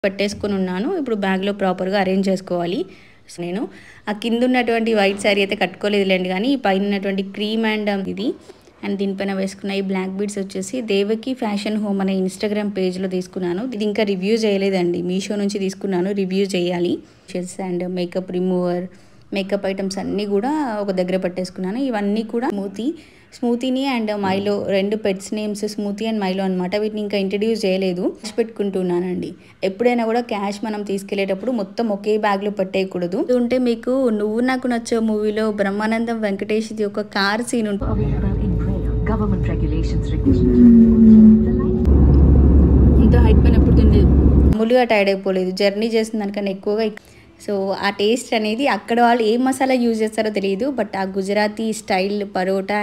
పెట్టేసుకొని ఉన్నాను ఇప్పుడు బ్యాగ్లో ప్రాపర్గా అరేంజ్ చేసుకోవాలి సో నేను ఆ కింద ఉన్నటువంటి వైట్ శారీ అయితే కట్టుకోలేదులేండి కానీ ఈ పైన ఉన్నటువంటి క్రీమ్ అండ్ ఇది అండ్ దీనిపైన వేసుకున్న ఈ బ్లాక్ బీడ్స్ వచ్చేసి దేవకి ఫ్యాషన్ హోమ్ అనే ఇన్స్టాగ్రామ్ పేజ్లో తీసుకున్నాను ఇది ఇంకా రివ్యూ చేయలేదండి మీషో నుంచి తీసుకున్నాను రివ్యూ చేయాలి shells and makeup remover makeup items అన్నీ కూడా ఒక దగ్గర పెట్టేసుకున్నాను ఇవన్నీ కూడా స్మూతీ స్మూతీని అండ్ మైలో రెండు pets names smoothie and Milo అనమాట వీటిని ఇంకా ఇంట్రడ్యూస్ చేయలేదు క్యాష్ పెట్టుకుంటున్నానండి ఎప్పుడైనా కూడా క్యాష్ మనం తీసుకెళ్లేటప్పుడు మొత్తం ఒకే బ్యాగ్లో పెట్టేయకూడదు ఉంటే మీకు నువ్వు నాకు నచ్చే మూవీలో బ్రహ్మానందం వెంకటేష్ది ఒక కార్ సీన్ ఉంటుంది available in Braille. Government regulations require. The light ఇంత హైట్ పైన ఎప్పుడు తినలేదు మామూలుగా టైర్డ్ అయిపోలేదు జర్నీ చేసిన దానికన్నా ఎక్కువగా సో ఆ టేస్ట్ అనేది అక్కడ వాళ్ళు ఏ మసాలా యూజ్ చేస్తారో తెలియదు బట్ ఆ గుజరాతీ స్టైల్ పరోటా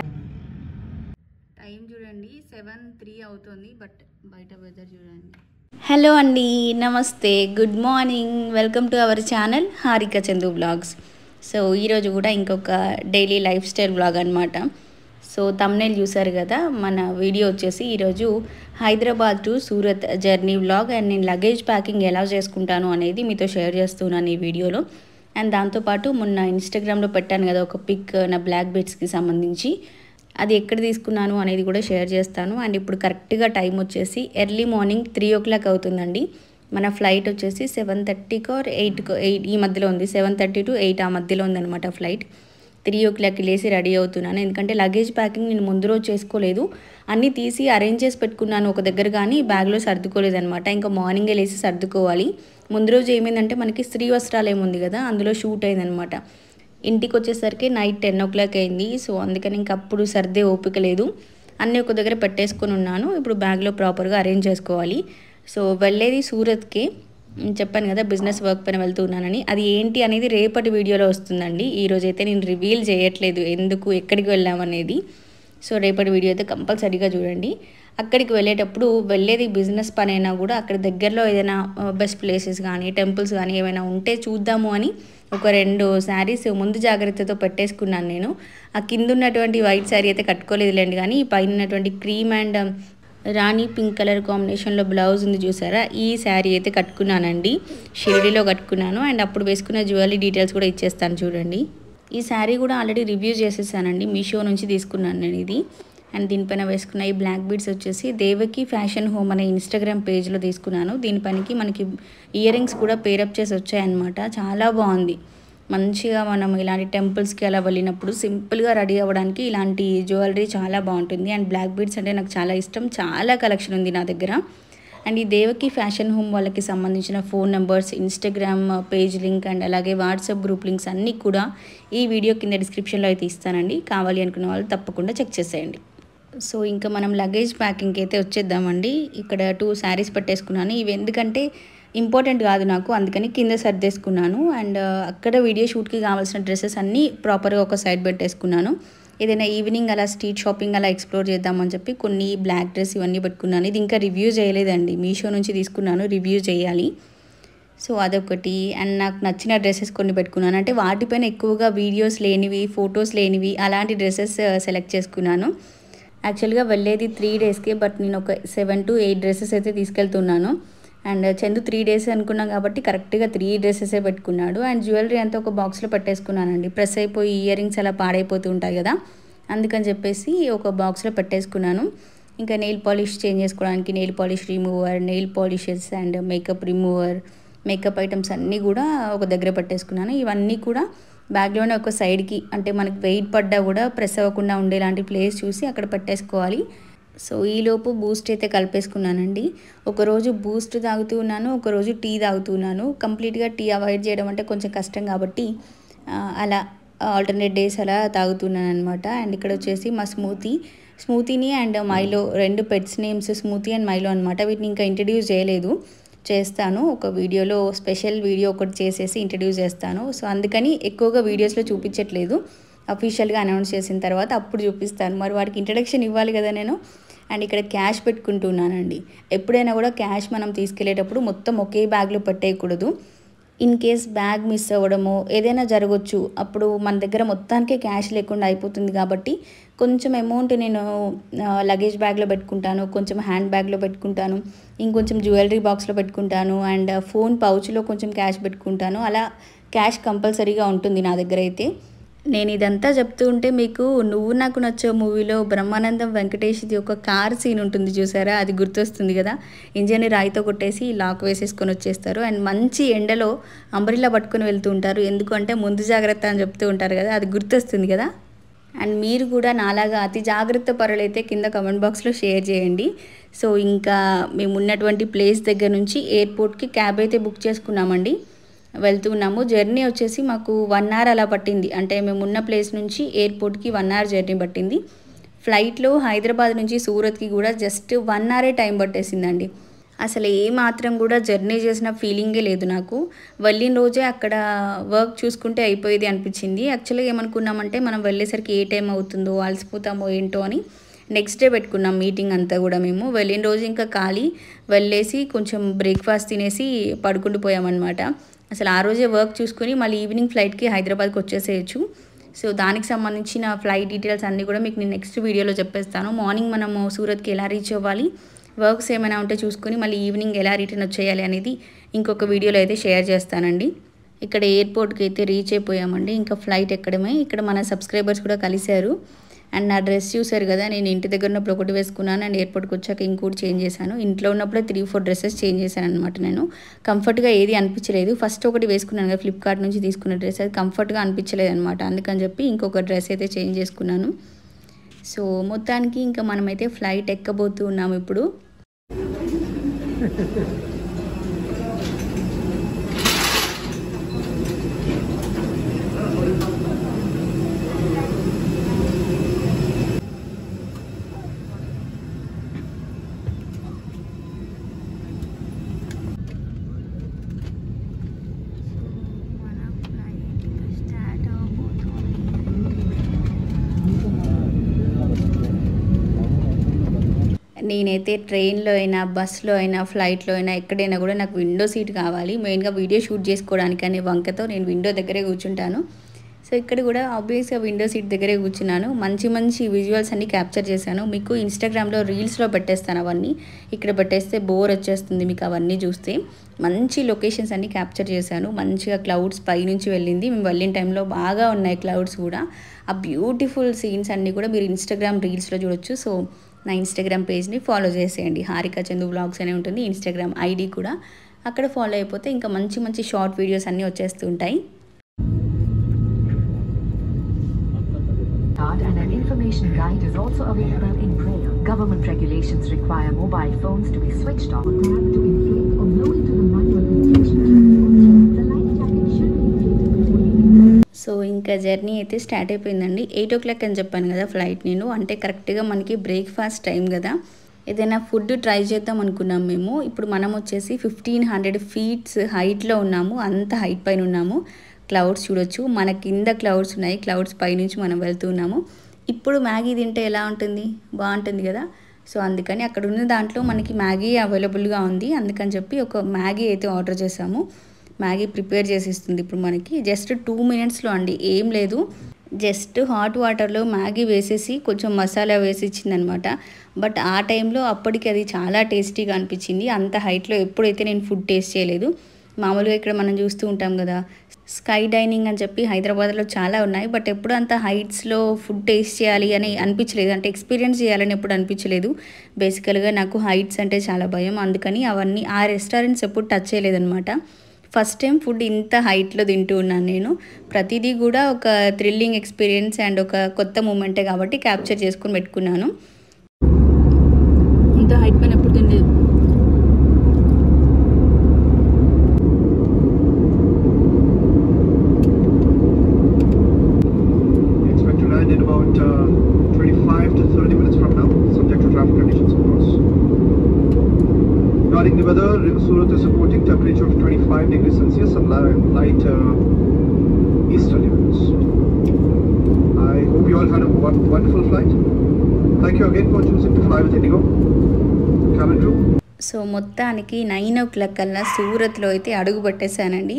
టైం చూడండి సెవెన్ త్రీ అవుతుంది బట్ బయట వెదర్ చూడండి హలో అండి నమస్తే good morning welcome to our channel Harika Chandu vlogs so ఈరోజు కూడా ఇంకొక డైలీ లైఫ్ స్టైల్ బ్లాగ్ అనమాట సో తమ్నేల్ చూసారు కదా మన వీడియో వచ్చేసి ఈరోజు Hyderabad to Surat journey vlog and నేను లగేజ్ ప్యాకింగ్ ఎలా చేసుకుంటాను అనేది మీతో షేర్ చేస్తున్నాను ఈ వీడియోలో అండ్ దాంతోపాటు మొన్న ఇన్స్టాగ్రామ్లో పెట్టాను కదా ఒక పిక్ నా బ్లాక్ బెడ్స్కి సంబంధించి అది ఎక్కడ తీసుకున్నాను అనేది కూడా షేర్ చేస్తాను అండ్ ఇప్పుడు కరెక్ట్గా టైం వచ్చేసి early morning three o'clock అవుతుందండి మన ఫ్లైట్ వచ్చేసి సెవెన్ థర్టీకో ఎయిట్కో ఎయిట్ ఈ మధ్యలో ఉంది సెవెన్ థర్టీ టు ఎయిట్ ఆ మధ్యలో ఉందన్నమాట ఫ్లైట్ త్రీ ఓ క్లాక్కి లేచి రెడీ అవుతున్నాను ఎందుకంటే లగేజ్ ప్యాకింగ్ నేను ముందు రోజు చేసుకోలేదు అన్నీ తీసి అరేంజ్ చేసి పెట్టుకున్నాను ఒక దగ్గర కానీ బ్యాగ్లో సర్దుకోలేదనమాట ఇంకా మార్నింగే లేచి సర్దుకోవాలి ముందు రోజు ఏమైందంటే మనకి స్త్రీ వస్త్రాలు ఏముంది కదా అందులో షూట్ అయిందనమాట ఇంటికి వచ్చేసరికి నైట్ టెన్ ఓ క్లాక్ అయింది సో అందుకని ఇంక అప్పుడు సర్దే ఓపిక లేదు అన్నీ ఒక దగ్గర పెట్టేసుకొని ఉన్నాను ఇప్పుడు బ్యాగ్లో ప్రాపర్గా అరేంజ్ చేసుకోవాలి సో వెళ్ళేది సూరత్కి నేను చెప్పాను కదా బిజినెస్ వర్క్ పైన వెళ్తున్నానని అది ఏంటి అనేది రేపటి వీడియోలో వస్తుందండి ఈరోజు అయితే నేను రివీల్ చేయట్లేదు ఎందుకు ఎక్కడికి వెళ్ళామనేది సో రేపటి వీడియో అయితే కంపల్సరీగా చూడండి అక్కడికి వెళ్ళేటప్పుడు వెళ్ళేది బిజినెస్ పని అయినా కూడా అక్కడ దగ్గరలో ఏదైనా బెస్ట్ ప్లేసెస్ కానీ టెంపుల్స్ కానీ ఏమైనా ఉంటే చూద్దాము అని ఒక రెండు శారీస్ ముందు జాగ్రత్తతో పెట్టేసుకున్నాను నేను ఆ కింద ఉన్నటువంటి వైట్ శారీ అయితే కట్టుకోలేదులేండి కానీ ఈ పైన ఉన్నటువంటి cream and Rani pink colour కాంబినేషన్లో బ్లౌజ్ ఉంది చూసారా ఈ శారీ అయితే కట్టుకున్నానండి షిరిడిలో కట్టుకున్నాను అండ్ అప్పుడు వేసుకున్న జ్యువెలరీ డీటెయిల్స్ కూడా ఇచ్చేస్తాను చూడండి ఈ శారీ కూడా ఆల్రెడీ రివ్యూ చేసేసానండి మీషో నుంచి తీసుకున్నాను నేను ఇది అండ్ దీనిపైన వేసుకున్న ఈ బ్లాక్ బీడ్స్ వచ్చేసి దేవకి ఫ్యాషన్ హోమ్ అనే ఇన్స్టాగ్రామ్ పేజ్లో తీసుకున్నాను దీనిపైనకి మనకి ఇయర్ రింగ్స్ కూడా పేరప్ చేసి వచ్చాయన్నమాట చాలా బాగుంది మంచిగా మనం ఇలాంటి టెంపుల్స్కి అలా వెళ్ళినప్పుడు సింపుల్గా రెడీ అవ్వడానికి ఇలాంటి జ్యువెలరీ చాలా బాగుంటుంది అండ్ బ్లాక్ బీడ్స్ అంటే నాకు చాలా ఇష్టం చాలా కలెక్షన్ ఉంది నా దగ్గర అండ్ ఈ దేవకి ఫ్యాషన్ హోమ్ వాళ్ళకి సంబంధించిన phone numbers Instagram page link and అలాగే వాట్సాప్ గ్రూప్ లింక్స్ అన్నీ కూడా ఈ వీడియో కింద డిస్క్రిప్షన్లో అయితే ఇస్తానండి కావాలి అనుకున్న వాళ్ళు తప్పకుండా చెక్ చేసేయండి సో ఇంకా మనం లగేజ్ ప్యాకింగ్కి అయితే వచ్చేద్దామండి ఇక్కడ టూ శారీస్ పెట్టేసుకున్నాను ఇవి ఎందుకంటే ఇంపార్టెంట్ కాదు నాకు అందుకని కింద సర్దేసుకున్నాను అండ్ అక్కడ వీడియో షూట్కి కావాల్సిన డ్రెస్సెస్ అన్నీ ప్రాపర్గా ఒక సైడ్ పెట్టేసుకున్నాను ఏదైనా ఈవినింగ్ అలా స్ట్రీట్ షాపింగ్ అలా ఎక్స్ప్లోర్ చేద్దామని చెప్పి కొన్ని బ్లాక్ డ్రెస్ ఇవన్నీ పెట్టుకున్నాను ఇది ఇంకా రివ్యూ చేయలేదండి మీషో నుంచి తీసుకున్నాను రివ్యూ చేయాలి సో అదొకటి అండ్ నాకు నచ్చిన డ్రెస్సెస్ కొన్ని పెట్టుకున్నాను అంటే వాటిపైన ఎక్కువగా వీడియోస్ లేనివి ఫొటోస్ లేనివి అలాంటి డ్రెస్సెస్ సెలెక్ట్ చేసుకున్నాను యాక్చువల్గా వెళ్ళేది త్రీ డేస్కి బట్ నేను ఒక సెవెన్ టు ఎయిట్ డ్రెస్సెస్ అయితే తీసుకెళ్తున్నాను అండ్ చందు త్రీ డేస్ అనుకున్నాం కాబట్టి కరెక్ట్గా త్రీ డ్రెస్సెసే పెట్టుకున్నాడు అండ్ జ్యువెలరీ అంతా ఒక బాక్స్లో పెట్టేసుకున్నానండి ప్రెస్ అయిపోయి ఇయర్ రింగ్స్ అలా పాడైపోతూ ఉంటాయి కదా అందుకని చెప్పేసి ఒక బాక్స్లో పెట్టేసుకున్నాను ఇంకా నెయిల్ పాలిష్ చేంజ్ చేసుకోవడానికి nail polish remover nail polishes and makeup remover makeup items అన్నీ కూడా ఒక దగ్గర పెట్టేసుకున్నాను ఇవన్నీ కూడా బ్యాగ్లోనే ఒక సైడ్కి అంటే మనకి వెయిట్ పడ్డా కూడా ప్రెస్ అవ్వకుండా ఉండేలాంటి ప్లేస్ చూసి అక్కడ పెట్టేసుకోవాలి సో ఈలోపు బూస్ట్ అయితే కలిపేసుకున్నానండి ఒకరోజు బూస్ట్ తాగుతూ ఉన్నాను ఒకరోజు టీ తాగుతూ ఉన్నాను కంప్లీట్గా టీ అవాయిడ్ చేయడం అంటే కొంచెం కష్టం కాబట్టి అలా ఆల్టర్నేట్ డేస్ అలా తాగుతున్నాను అనమాట అండ్ ఇక్కడ వచ్చేసి మా స్మూతీ స్మూతీని అండ్ మైలో రెండు pets names smoothie and Milo అనమాట వీటిని ఇంకా ఇంట్రడ్యూస్ చేయలేదు చేస్తాను ఒక వీడియోలో స్పెషల్ వీడియో ఒకటి చేసేసి ఇంట్రడ్యూస్ చేస్తాను సో అందుకని ఎక్కువగా వీడియోస్లో చూపించట్లేదు అఫీషియల్గా అనౌన్స్ చేసిన తర్వాత అప్పుడు చూపిస్తాను మరి వాడికి ఇంట్రడక్షన్ ఇవ్వాలి కదా నేను అండ్ ఇక్కడ క్యాష్ పెట్టుకుంటున్నానండి ఎప్పుడైనా కూడా క్యాష్ మనం తీసుకెళ్లేటప్పుడు మొత్తం ఒకే బ్యాగ్లో పెట్టేయకూడదు ఇన్ కేస్ బ్యాగ్ మిస్ అవ్వడమో ఏదైనా జరగవచ్చు అప్పుడు మన దగ్గర మొత్తానికే క్యాష్ లేకుండా అయిపోతుంది కాబట్టి కొంచెం అమౌంట్ నేను లగేజ్ బ్యాగ్లో పెట్టుకుంటాను కొంచెం హ్యాండ్ బ్యాగ్లో పెట్టుకుంటాను ఇంకొంచెం జ్యువెలరీ బాక్స్లో పెట్టుకుంటాను అండ్ ఫోన్ పౌచ్లో కొంచెం క్యాష్ పెట్టుకుంటాను అలా క్యాష్ కంపల్సరీగా ఉంటుంది నా దగ్గర అయితే నేను ఇదంతా చెప్తూ ఉంటే మీకు నువ్వు నాకు నచ్చే మూవీలో బ్రహ్మానందం వెంకటేష్ది ఒక కార్ సీన్ ఉంటుంది చూసారా అది గుర్తొస్తుంది కదా ఇంజన్ని రాయితో కొట్టేసి లాక్ వేసేసుకొని వచ్చేస్తారు అండ్ మంచి ఎండలో అంబ్రిల్లా పట్టుకొని వెళ్తూ ఉంటారు ఎందుకంటే ముందు జాగ్రత్త అని చెప్తూ ఉంటారు కదా అది గుర్తొస్తుంది కదా అండ్ మీరు కూడా నాలాగా అతి జాగ్రత్త పరులైతే కింద కమెంట్ బాక్స్లో షేర్ చేయండి సో ఇంకా మేము ఉన్నటువంటి ప్లేస్ దగ్గర నుంచి ఎయిర్పోర్ట్కి క్యాబ్ అయితే బుక్ చేసుకున్నామండి వెళ్తున్నాము జర్నీ వచ్చేసి మాకు వన్ అవర్ అలా పట్టింది అంటే మేము ఉన్న ప్లేస్ నుంచి ఎయిర్పోర్ట్కి వన్ అవర్ జర్నీ పట్టింది ఫ్లైట్లో హైదరాబాద్ నుంచి సూరత్కి కూడా జస్ట్ వన్ అవరే టైం పట్టేసిందండి అసలు ఏ మాత్రం కూడా జర్నీ చేసిన ఫీలింగే లేదు నాకు వెళ్ళిన రోజే అక్కడ వర్క్ చూసుకుంటే అయిపోయేది అనిపించింది యాక్చువల్గా ఏమనుకున్నామంటే మనం వెళ్ళేసరికి ఏ టైం అవుతుందో అలసిపోతామో ఏంటో అని నెక్స్ట్ డే పెట్టుకున్నాం మీటింగ్ అంతా కూడా మేము వెళ్ళిన రోజు ఇంకా ఖాళీ వెళ్ళేసి కొంచెం బ్రేక్ఫాస్ట్ తినేసి పడుకుంటూ పోయామన్నమాట అసలు ఆ రోజే వర్క్ చూసుకుని మళ్ళీ ఈవినింగ్ ఫ్లైట్కి హైదరాబాద్కి వచ్చేసేయచ్చు సో దానికి సంబంధించిన ఫ్లైట్ డీటెయిల్స్ అన్నీ కూడా మీకు నేను నెక్స్ట్ వీడియోలో చెప్పేస్తాను మార్నింగ్ మనము సూరత్కి ఎలా రీచ్ అవ్వాలి వర్క్స్ ఏమైనా ఉంటే చూసుకొని మళ్ళీ ఈవినింగ్ ఎలా రిటర్న్ వచ్చేయాలి అనేది ఇంకొక వీడియోలో అయితే షేర్ చేస్తానండి ఇక్కడ ఎయిర్పోర్ట్కి అయితే రీచ్ అయిపోయామండి ఇంకా ఫ్లైట్ ఎక్కడమే ఇక్కడ మన సబ్స్క్రైబర్స్ కూడా కలిశారు అండ్ నా డ్రెస్ చూసారు కదా నేను ఇంటి దగ్గర ఉన్నప్పుడు ఒకటి వేసుకున్నాను అండ్ ఎయిర్పోర్ట్కి వచ్చాక ఇంకోటి చేంజ్ చేశాను ఇంట్లో ఉన్నప్పుడే త్రీ ఫోర్ డ్రెస్సెస్ చేంజ్ చేశాను అనమాట నేను కంఫర్ట్గా ఏది అనిపించలేదు ఫస్ట్ ఒకటి వేసుకున్నాను కదా ఫ్లిప్కార్ట్ నుంచి తీసుకున్న డ్రెస్ అది కంఫర్ట్గా అనిపించలేదు అనమాట అందుకని చెప్పి ఇంకొక డ్రెస్ అయితే చేంజ్ చేసుకున్నాను సో మొత్తానికి ఇంకా మనమైతే ఫ్లైట్ ఎక్కబోతూ ఉన్నాము ఇప్పుడు నేనైతే ట్రైన్లో అయినా బస్సులో అయినా ఫ్లైట్లో అయినా ఎక్కడైనా కూడా నాకు విండో సీట్ కావాలి మెయిన్గా వీడియో షూట్ చేసుకోవడానికి అనే వంకతో నేను విండో దగ్గరే కూర్చుంటాను సో ఇక్కడ కూడా ఆబ్వియస్గా విండో సీట్ దగ్గరే కూర్చున్నాను మంచి మంచి విజువల్స్ అన్ని క్యాప్చర్ చేశాను మీకు ఇన్స్టాగ్రామ్లో రీల్స్లో పెట్టేస్తాను అవన్నీ ఇక్కడ పెట్టేస్తే బోర్ వచ్చేస్తుంది మీకు అవన్నీ చూస్తే మంచి లొకేషన్స్ అన్ని క్యాప్చర్ చేశాను మంచిగా క్లౌడ్స్ పైనుంచి వెళ్ళింది మేము వెళ్ళిన టైంలో బాగా ఉన్నాయి క్లౌడ్స్ కూడా ఆ బ్యూటిఫుల్ సీన్స్ అన్నీ కూడా మీరు ఇన్స్టాగ్రామ్ రీల్స్లో చూడొచ్చు సో నా ఇన్స్టాగ్రామ్ పేజ్ని ఫాలో చేసేయండి హారిక చందు బ్లాగ్స్ అనే ఉంటుంది ఇన్స్టాగ్రామ్ ఐడి కూడా అక్కడ ఫాలో అయిపోతే ఇంకా మంచి మంచి షార్ట్ వీడియోస్ అన్నీ వచ్చేస్తూ ఉంటాయి card and an information guide is also available in Braille. Government regulations require mobile phones to be switched off. Grab to inflate or blow into the manual ventilation tube. The life jacket should be inflated fully. So ఇంకా journey అయితే start అయిపోయిందండి eight o'clock అని చెప్పాను కదా flight నేను అంటే కరెక్ట్గా మనకి బ్రేక్ఫాస్ట్ టైం కదా ఏదైనా ఫుడ్ ట్రై చేద్దాం అనుకున్నాం మేము ఇప్పుడు మనం వచ్చేసి ఫిఫ్టీన్ హండ్రెడ్ ఫీట్స్ హైట్లో ఉన్నాము అంత హైట్ పైన ఉన్నాము క్లౌడ్స్ చూడొచ్చు మన కింద క్లౌడ్స్ ఉన్నాయి క్లౌడ్స్ పైనుంచి మనం వెళ్తున్నాము ఇప్పుడు మ్యాగీ తింటే ఎలా ఉంటుంది బాగుంటుంది కదా సో అందుకని అక్కడ ఉన్న దాంట్లో మనకి మ్యాగీ అవైలబుల్గా ఉంది అందుకని చెప్పి ఒక మ్యాగీ అయితే ఆర్డర్ చేసాము మ్యాగీ ప్రిపేర్ చేసి ఇస్తుంది ఇప్పుడు మనకి జస్ట్ టూ మినిట్స్లో అండి ఏం లేదు జస్ట్ హాట్ వాటర్లో మ్యాగీ వేసేసి కొంచెం మసాలా వేసి ఇచ్చిందనమాట బట్ ఆ టైంలో అప్పటికి అది చాలా టేస్టీగా అనిపించింది అంత హైట్లో ఎప్పుడైతే నేను ఫుడ్ టేస్ట్ చేయలేదు మామూలుగా ఇక్కడ మనం చూస్తూ ఉంటాం కదా స్కై డైనింగ్ అని చెప్పి హైదరాబాద్లో చాలా ఉన్నాయి బట్ ఎప్పుడు అంత హైట్స్లో ఫుడ్ టేస్ట్ చేయాలి అని అనిపించలేదు అంటే ఎక్స్పీరియన్స్ చేయాలని ఎప్పుడు అనిపించలేదు బేసికల్గా నాకు హైట్స్ అంటే చాలా భయం అందుకని అవన్నీ ఆ రెస్టారెంట్స్ ఎప్పుడు టచ్ చేయలేదన్నమాట ఫస్ట్ టైం ఫుడ్ ఇంత హైట్లో తింటూ ఉన్నాను నేను ప్రతిదీ కూడా ఒక థ్రిల్లింగ్ ఎక్స్పీరియన్స్ అండ్ ఒక కొత్త మూమెంటే కాబట్టి క్యాప్చర్ చేసుకొని పెట్టుకున్నాను ఇంత హైట్ పైన ఎప్పుడు తినలేదు We expect to land in about uh, 25 to 30 minutes from now, subject to traffic conditions, of course. Regarding the weather, Surat is reporting temperature of 25 degrees Celsius and li- light uh, easterly winds. I hope you all had a won- wonderful flight. Thank you again for choosing to fly with Indigo. Cabin crew, so మొత్తానికి nine o'clock కల్లా సూరత్లో అయితే అడుగు పట్టేశానండి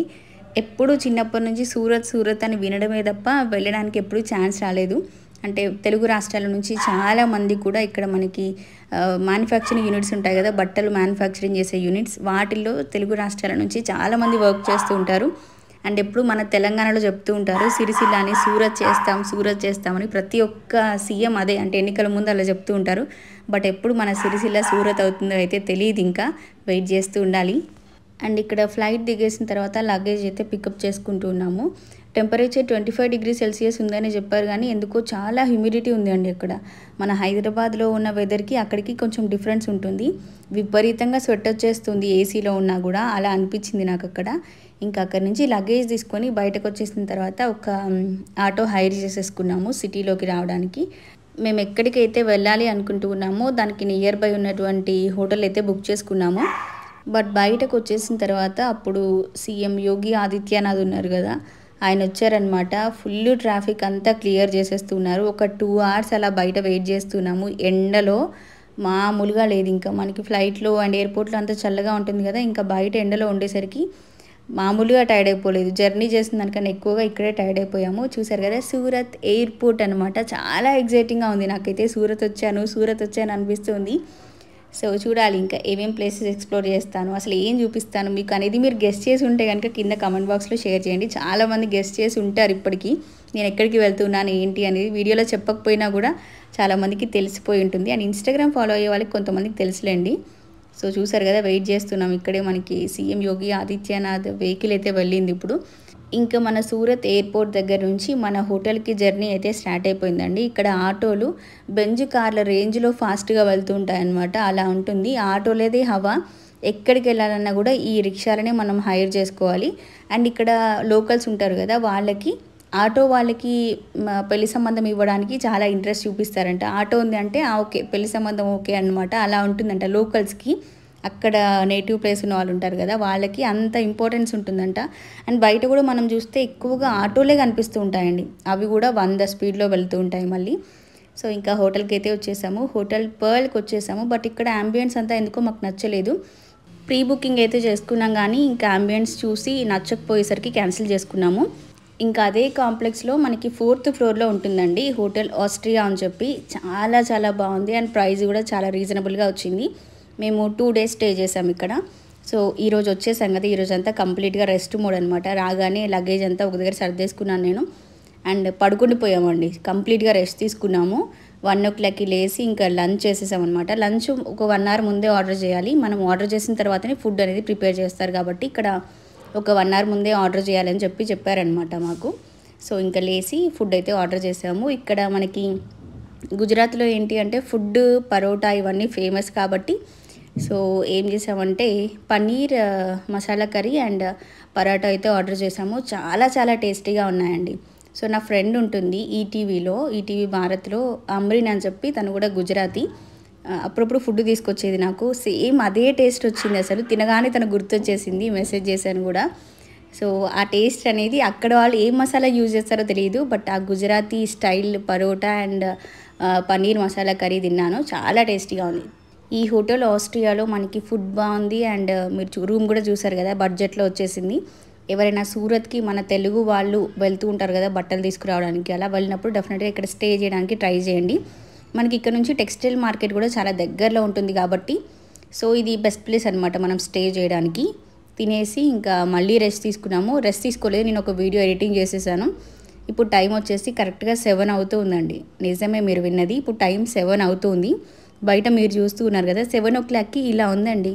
ఎప్పుడు చిన్నప్పటి నుంచి సూరత్ సూరత్ అని వినడమే తప్ప వెళ్ళడానికి ఎప్పుడూ ఛాన్స్ రాలేదు అంటే తెలుగు రాష్ట్రాల నుంచి చాలా మంది కూడా ఇక్కడ మనకి మ్యానుఫ్యాక్చరింగ్ యూనిట్స్ ఉంటాయి కదా బట్టలు మ్యానుఫ్యాక్చరింగ్ చేసే యూనిట్స్ వాటిల్లో తెలుగు రాష్ట్రాల నుంచి చాలా మంది వర్క్ చేస్తూ ఉంటారు అండ్ ఎప్పుడు మన తెలంగాణలో చెప్తూ ఉంటారు సిరిసిల్ల అని సూరత్ చేస్తాం సూరత్ చేస్తామని ప్రతి ఒక్క సీఎం అదే అంటే ఎన్నికల ముందు అలా చెప్తూ ఉంటారు బట్ ఎప్పుడు మన సిరిసిల్ల సూరత్ అవుతుందో అయితే తెలియదు ఇంకా వెయిట్ చేస్తూ ఉండాలి అండ్ ఇక్కడ ఫ్లైట్ దిగేసిన తర్వాత లగేజ్ అయితే పికప్ చేసుకుంటూ ఉన్నాము temperature twenty five degree Celsius ఉందని చెప్పారు కానీ ఎందుకో చాలా హ్యూమిడిటీ ఉంది అండి ఇక్కడ మన హైదరాబాద్లో ఉన్న వెదర్కి అక్కడికి కొంచెం డిఫరెన్స్ ఉంటుంది విపరీతంగా స్వెట్ వచ్చేస్తుంది ఏసీలో ఉన్నా కూడా అలా అనిపించింది నాకు అక్కడ ఇంకా అక్కడి నుంచి లగేజ్ తీసుకొని బయటకు వచ్చేసిన తర్వాత ఒక మ్, ఆటో హైర్ చేసేసుకున్నాము సిటీలోకి రావడానికి మేము ఎక్కడికైతే వెళ్ళాలి అనుకుంటూ ఉన్నామో దానికి నియర్ బై ఉన్నటువంటి హోటల్ అయితే బుక్ చేసుకున్నాము బట్ బయటకు వచ్చేసిన తర్వాత అప్పుడు సీఎం యోగి ఆదిత్యనాథ్ ఉన్నారు కదా ఆయన వచ్చారనమాట ఫుల్ ట్రాఫిక్ అంతా క్లియర్ చేసేస్తున్నారు ఒక టూ అవర్స్ అలా బయట వెయిట్ చేస్తున్నాము ఎండలో మామూలుగా లేదు ఇంకా మనకి ఫ్లైట్లో అండ్ ఎయిర్పోర్ట్లో అంతా చల్లగా ఉంటుంది కదా ఇంకా బయట ఎండలో ఉండేసరికి మామూలుగా టైర్డ్ అయిపోలేదు జర్నీ చేసిన దానికన్నా ఎక్కువగా ఇక్కడే టైర్డ్ అయిపోయాము చూసారు కదా సూరత్ ఎయిర్పోర్ట్ అనమాట చాలా ఎగ్జైటింగ్గా ఉంది నాకైతే సూరత్ వచ్చాను సూరత్ వచ్చాను అనిపిస్తుంది సో చూడాలి ఇంకా ఏమేం ప్లేసెస్ ఎక్స్ప్లోర్ చేస్తాను అసలు ఏం చూపిస్తాను మీకు అనేది మీరు గెస్ట్ చేసి ఉంటే కనుక కింద కమెంట్ బాక్స్లో షేర్ చేయండి చాలామంది గెస్ట్ చేసి ఉంటారు ఇప్పటికీ నేను ఎక్కడికి వెళ్తున్నాను ఏంటి అనేది వీడియోలో చెప్పకపోయినా కూడా చాలామందికి తెలిసిపోయి ఉంటుంది అండ్ ఇన్స్టాగ్రామ్ ఫాలో అయ్యే వాళ్ళకి కొంతమందికి తెలుసులేండి సో చూసారు కదా వెయిట్ చేస్తున్నాం ఇక్కడే మనకి సీఎం యోగి ఆదిత్యనాథ్ వెహికల్ అయితే వెళ్ళింది ఇప్పుడు ఇంకా మన సూరత్ ఎయిర్పోర్ట్ దగ్గర నుంచి మన హోటల్కి జర్నీ అయితే స్టార్ట్ అయిపోయిందండి ఇక్కడ ఆటోలు బెంజ్ కార్ల రేంజ్లో ఫాస్ట్గా వెళ్తూ ఉంటాయన్నమాట అలా ఉంటుంది ఆటోలేదే హవా ఎక్కడికి వెళ్ళాలన్నా కూడా ఈ రిక్షాలనే మనం హైర్ చేసుకోవాలి అండ్ ఇక్కడ లోకల్స్ ఉంటారు కదా వాళ్ళకి ఆటో వాళ్ళకి మ, పెళ్లి సంబంధం ఇవ్వడానికి చాలా ఇంట్రెస్ట్ చూపిస్తారంట ఆటో ఉంది అంటే ఆ, ఓకే పెళ్లి సంబంధం ఓకే అనమాట అలా ఉంటుందంట లోకల్స్కి అక్కడ నేటివ్ ప్లేస్ ఉన్న వాళ్ళు ఉంటారు కదా వాళ్ళకి అంత ఇంపార్టెన్స్ ఉంటుందంట అండ్ బయట కూడా మనం చూస్తే ఎక్కువగా ఆటోలే కనిపిస్తూ ఉంటాయండి అవి కూడా వంద స్పీడ్లో వెళ్తూ ఉంటాయి మళ్ళీ సో ఇంకా హోటల్కి అయితే వచ్చేసాము హోటల్ పర్ల్కి వచ్చేసాము బట్ ఇక్కడ అంబియన్స్ అంతా ఎందుకో మాకు నచ్చలేదు ప్రీ బుకింగ్ అయితే చేసుకున్నాం కానీ ఇంకా అంబియన్స్ చూసి నచ్చకపోయేసరికి క్యాన్సిల్ చేసుకున్నాము ఇంకా అదే కాంప్లెక్స్లో మనకి ఫోర్త్ ఫ్లోర్లో ఉంటుందండి హోటల్ ఆస్ట్రియా అని చెప్పి చాలా చాలా బాగుంది అండ్ ప్రైస్ కూడా చాలా రీజనబుల్గా వచ్చింది మేము టూ డేస్ స్టే చేసాం ఇక్కడ సో ఈరోజు వచ్చేసాం కదా ఈరోజు అంతా కంప్లీట్గా రెస్ట్ మోడ్ అనమాట రాగానే లగేజ్ అంతా ఒక దగ్గర సర్దేసుకున్నాను నేను అండ్ పడుకుండిపోయామండి కంప్లీట్గా రెస్ట్ తీసుకున్నాము వన్ ఓ క్లాక్కి లేసి ఇంకా లంచ్ చేసేసామన్నమాట లంచ్ ఒక వన్ అవర్ ముందే ఆర్డర్ చేయాలి మనం ఆర్డర్ చేసిన తర్వాతనే ఫుడ్ అనేది ప్రిపేర్ చేస్తారు కాబట్టి ఇక్కడ ఒక వన్ అవర్ ముందే ఆర్డర్ చేయాలని చెప్పి చెప్పారనమాట మాకు సో ఇంకా లేచి ఫుడ్ అయితే ఆర్డర్ చేసాము ఇక్కడ మనకి గుజరాత్లో ఏంటి అంటే ఫుడ్ పరోటా ఇవన్నీ ఫేమస్ కాబట్టి సో ఏం చేసామంటే పన్నీర్ ఆ, మసాలా కర్రీ అండ్ పరోటా అయితే ఆర్డర్ చేసాము చాలా చాలా టేస్టీగా ఉన్నాయండి సో నా ఫ్రెండ్ ఉంటుంది ఈటీవీలో ఈటీవీ భారత్లో అమ్రిన్ అని చెప్పి తను కూడా గుజరాతీ ఆ, అప్పుడప్పుడు ఫుడ్ తీసుకొచ్చేది నాకు సేమ్ అదే టేస్ట్ వచ్చింది అసలు తినగానే తను గుర్తొచ్చేసింది మెసేజ్ చేశాను కూడా సో ఆ టేస్ట్ అనేది అక్కడ వాళ్ళు ఏ మసాలా యూజ్ చేస్తారో తెలియదు బట్ ఆ Gujarati style paratha and paneer masala curry తిన్నాను చాలా టేస్టీగా ఉంది ఈ హోటల్ ఆస్ట్రియాలో మనకి ఫుడ్ బాగుంది అండ్ మీరు చూ- రూమ్ కూడా చూసారు కదా బడ్జెట్లో వచ్చేసింది ఎవరైనా సూరత్కి మన తెలుగు వాళ్ళు వెళ్తూ ఉంటారు కదా బట్టలు తీసుకురావడానికి అలా వెళ్ళినప్పుడు డెఫినెట్గా ఇక్కడ స్టే చేయడానికి ట్రై చేయండి మనకి ఇక్కడ నుంచి టెక్స్టైల్ మార్కెట్ కూడా చాలా దగ్గరలో ఉంటుంది కాబట్టి సో ఇది బెస్ట్ ప్లేస్ అనమాట మనం స్టే చేయడానికి తినేసి ఇంకా మళ్ళీ రెస్ట్ తీసుకున్నాము రెస్ట్ తీసుకోలేదు నేను ఒక వీడియో ఎడిటింగ్ చేసేసాను ఇప్పుడు టైం వచ్చేసి కరెక్ట్గా సెవెన్ అవుతూ ఉందండి నిజమే మీరు విన్నది ఇప్పుడు టైం సెవెన్ అవుతుంది బయట మీరు చూస్తూ ఉన్నారు కదా సెవెన్ ఓ క్లాక్కి ఇలా ఉందండి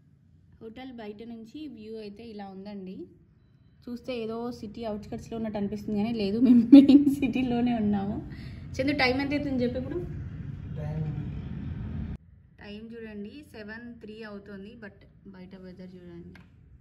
హోటల్ బయట నుంచి వ్యూ అయితే ఇలా ఉందండి చూస్తే ఏదో సిటీ అవుట్స్కట్స్లో ఉన్నట్టు అనిపిస్తుంది కానీ లేదు మేము మెయిన్ సిటీలోనే ఉన్నాము చందు టైం ఎంత అవుతుంది చెప్పు ఇప్పుడు టైం చూడండి సెవెన్ త్రీ అవుతుంది బట్ బయట వెదర్ చూడండి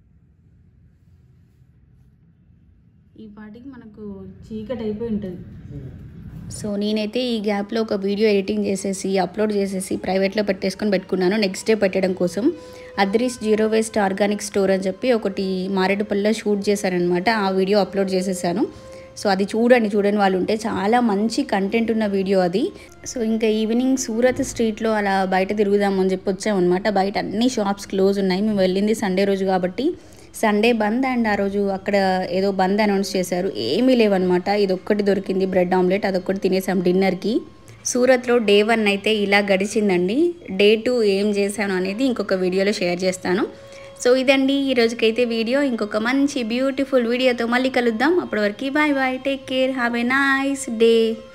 ఈ పాటికి మనకు చీకటి అయిపోయి ఉంటుంది సో నేనైతే ఈ గ్యాప్లో ఒక వీడియో ఎడిటింగ్ చేసేసి అప్లోడ్ చేసేసి ప్రైవేట్లో పెట్టేసుకొని పెట్టుకున్నాను నెక్స్ట్ డే పెట్టడం కోసం అద్రీస్ జీరో వేస్ట్ ఆర్గానిక్ స్టోర్ అని చెప్పి ఒకటి మారేడుపల్లిలో షూట్ చేశానమాట ఆ వీడియో అప్లోడ్ చేసేసాను సో అది చూడండి చూడని వాళ్ళు ఉంటే చాలా మంచి కంటెంట్ ఉన్న వీడియో అది సో ఇంకా ఈవినింగ్ సూరత్ స్ట్రీట్లో అలా బయట తిరుగుదాం అని చెప్పి వచ్చామన్నమాట బయట అన్ని షాప్స్ క్లోజ్ ఉన్నాయి మేము వెళ్ళింది సండే రోజు కాబట్టి సండే బంద్ అండ్ ఆ రోజు అక్కడ ఏదో బంద్ అనౌన్స్ చేశారు ఏమీ లేవన్నమాట ఇది ఒక్కటి దొరికింది బ్రెడ్ ఆమ్లెట్ అదొక్కటి తినేసాం డిన్నర్కి సూరత్లో డే వన్ అయితే ఇలా గడిచిందండి డే టూ ఏం చేశాను అనేది ఇంకొక వీడియోలో షేర్ చేస్తాను సో ఇదండి ఈ రోజుకైతే వీడియో ఇంకొక మంచి బ్యూటిఫుల్ వీడియోతో మళ్ళీ కలుద్దాం అప్పటి వరకు bye bye take care have a nice day